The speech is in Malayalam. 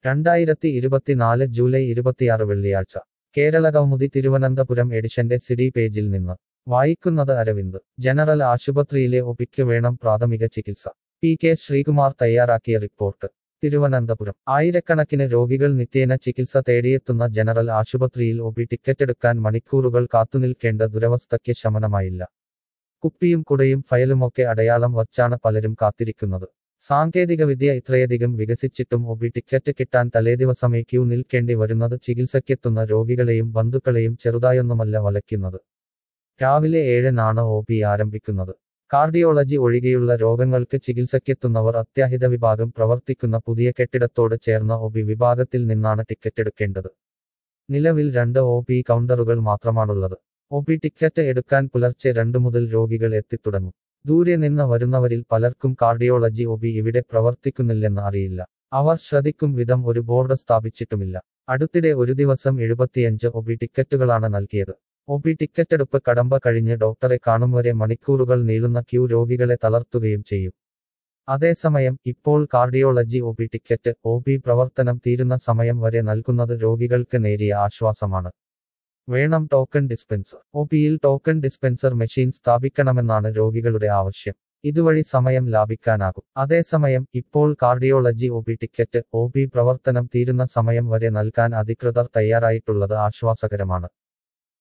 രണ്ടായിരത്തി ഇരുപത്തിനാല് ജൂലൈ ഇരുപത്തിയാറ് വെള്ളിയാഴ്ച കേരള കൗമുദി തിരുവനന്തപുരം എഡിഷന്റെ സിഡി പേജിൽ നിന്ന് വായിക്കുന്നത് അരവിന്ദ് ജനറൽ ആശുപത്രിയിലെ ഒപിക്ക് വേണം പ്രാഥമിക ചികിത്സ പി കെ ശ്രീകുമാർ തയ്യാറാക്കിയ റിപ്പോർട്ട് തിരുവനന്തപുരം ആയിരക്കണക്കിന് രോഗികൾ നിത്യേന ചികിത്സ തേടിയെത്തുന്ന ജനറൽ ആശുപത്രിയിൽ ഒപി ടിക്കറ്റെടുക്കാൻ മണിക്കൂറുകൾ കാത്തുനിൽക്കേണ്ട ദുരവസ്ഥയ്ക്ക് ശമനമായില്ല കുപ്പിയും കുടയും ഫയലുമൊക്കെ അടയാളം വച്ചാണ് പലരും കാത്തിരിക്കുന്നത് സാങ്കേതികവിദ്യ ഇത്രയധികം വികസിച്ചിട്ടും ഒബി ടിക്കറ്റ് കിട്ടാൻ തലേദിവസമേ ക്യൂ നിൽക്കേണ്ടി വരുന്നത് ചികിത്സയ്ക്കെത്തുന്ന രോഗികളെയും ബന്ധുക്കളെയും ചെറുതായൊന്നുമല്ല വലയ്ക്കുന്നത് രാവിലെ ഏഴിനാണ് ഒ പി ആരംഭിക്കുന്നത് കാർഡിയോളജി ഒഴികെയുള്ള രോഗങ്ങൾക്ക് ചികിത്സയ്ക്കെത്തുന്നവർ അത്യാഹിത വിഭാഗം പ്രവർത്തിക്കുന്ന പുതിയ കെട്ടിടത്തോട് ചേർന്ന ഒ പി വിഭാഗത്തിൽ നിന്നാണ് ടിക്കറ്റ് എടുക്കേണ്ടത് നിലവിൽ രണ്ട് ഒ പി കൗണ്ടറുകൾ മാത്രമാണുള്ളത് ഒ പി ടിക്കറ്റ് എടുക്കാൻ പുലർച്ചെ രണ്ടു മുതൽ രോഗികൾ എത്തിത്തുടങ്ങും ദൂരെ നിന്ന് വരുന്നവരിൽ പലർക്കും കാർഡിയോളജി ഒ പി ഇവിടെ പ്രവർത്തിക്കുന്നില്ലെന്ന് അറിയില്ല അവർ ശ്രദ്ധിക്കും വിധം ഒരു ബോർഡ് സ്ഥാപിച്ചിട്ടുമില്ല അടുത്തിടെ ഒരു ദിവസം എഴുപത്തിയഞ്ച് ഒ പി ടിക്കറ്റുകളാണ് നൽകിയത് ഒ പി ടിക്കറ്റെടുപ്പ് കടമ്പ കഴിഞ്ഞ് ഡോക്ടറെ കാണും വരെ മണിക്കൂറുകൾ നീളുന്ന ക്യൂ രോഗികളെ തളർത്തുകയും ചെയ്യും അതേസമയം ഇപ്പോൾ cardiology O P ticket O P പ്രവർത്തനം തീരുന്ന സമയം വരെ നൽകുന്നത് രോഗികൾക്ക് നേരിയ ആശ്വാസമാണ് വേണം ടോക്കൺ ഡിസ്പെൻസർ ഒ പിയിൽ ടോക്കൺ ഡിസ്പെൻസർ മെഷീൻ സ്ഥാപിക്കണമെന്നാണ് രോഗികളുടെ ആവശ്യം ഇതുവഴി സമയം ലാഭിക്കാനാകും അതേസമയം ഇപ്പോൾ cardiology O P ticket O P പ്രവർത്തനം തീരുന്ന സമയം വരെ നൽകാൻ അധികൃതർ തയ്യാറായിട്ടുള്ളത് ആശ്വാസകരമാണ്